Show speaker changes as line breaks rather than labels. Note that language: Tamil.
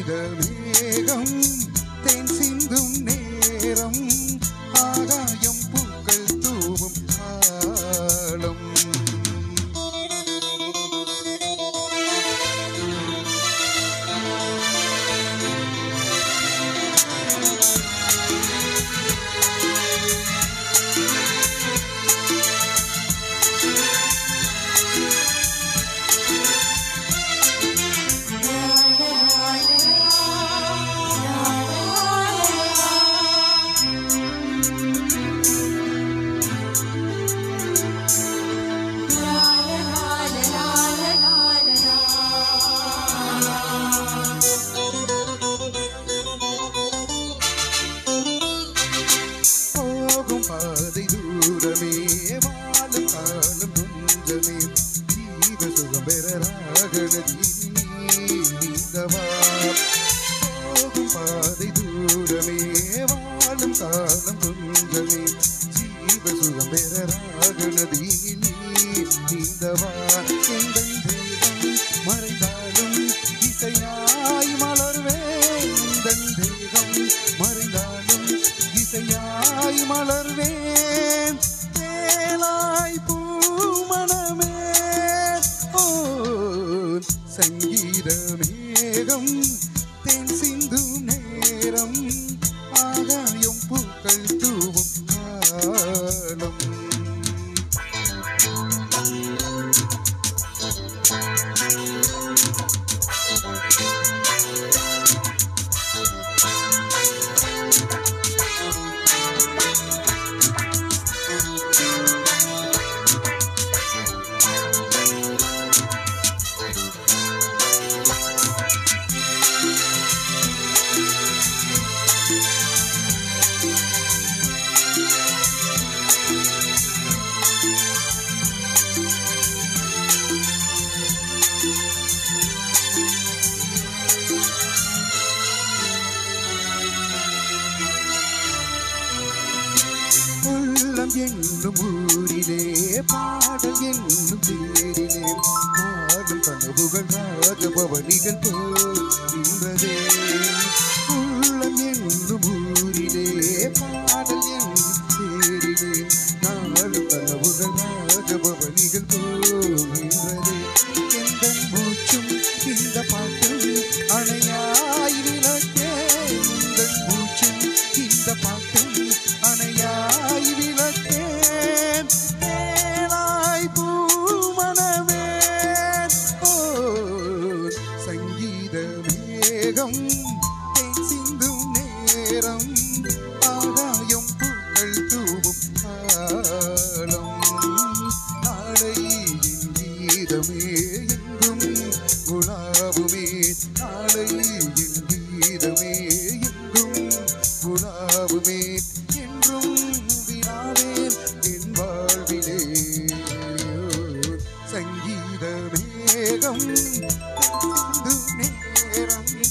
சங்கீத மேகம் தேன் சிந்தும் நேரம் ஆகாயம் பூக்கள் தூவும் காலம் போகும் பாதை தூரமே வாழும் காலம் கொஞ்சமே ஜீவ சுகம் பெற ராகநதி நீந்தவா போகும் பாதை தூரமே வாழும் காலம் கொஞ்சமே ஜீவ சுகம் பெற ராகநதி நீந்தவா எந்தன் தேகம் மறைந்தாலும் இசையாய் மலர்வேன் எந்தன் தேகம் மறைந்தாலும் இசையாய் மலர்வேன் தேலாய் பூமணமே ஓ சங்கீத மேகம் தேன் சிந்தும் நேரம் ஆகாயம் பூக்கள் தூவும் காலம் உள்ளம் என்னும் ஊரிலே பாடல் என்னும் தேரிலே பாடும் கனவுகள் ராஜபவனிகள் போகின்றதே உள்ளம் என்னும் ஊரிலே பாடல் என்னும் தேரிலே நாளும் கனவுகள் ராஜபவனிகள் போகின்றதே எந்த மூச்சும் இந்த பாட்டும் அணையாய் விளக்கே எந்த மூச்சும் இந்த பாட்டும் அணையாய் விளக்கேன் தேனாய் பூமணவேன் ஓ சங்கீத மேகம் தேன் சிந்தும் நேரம் ஆகாயம் பூக்கள் தூவும் காலம் நாளை என் கீதமே எங்கும் உலாவுமே நாளை என் கீதமே எங்கும் உலாவுமே என்றும் வினாவேன் என் வாழ்விலே சங்கீத மேகம் சிந்து நேரம்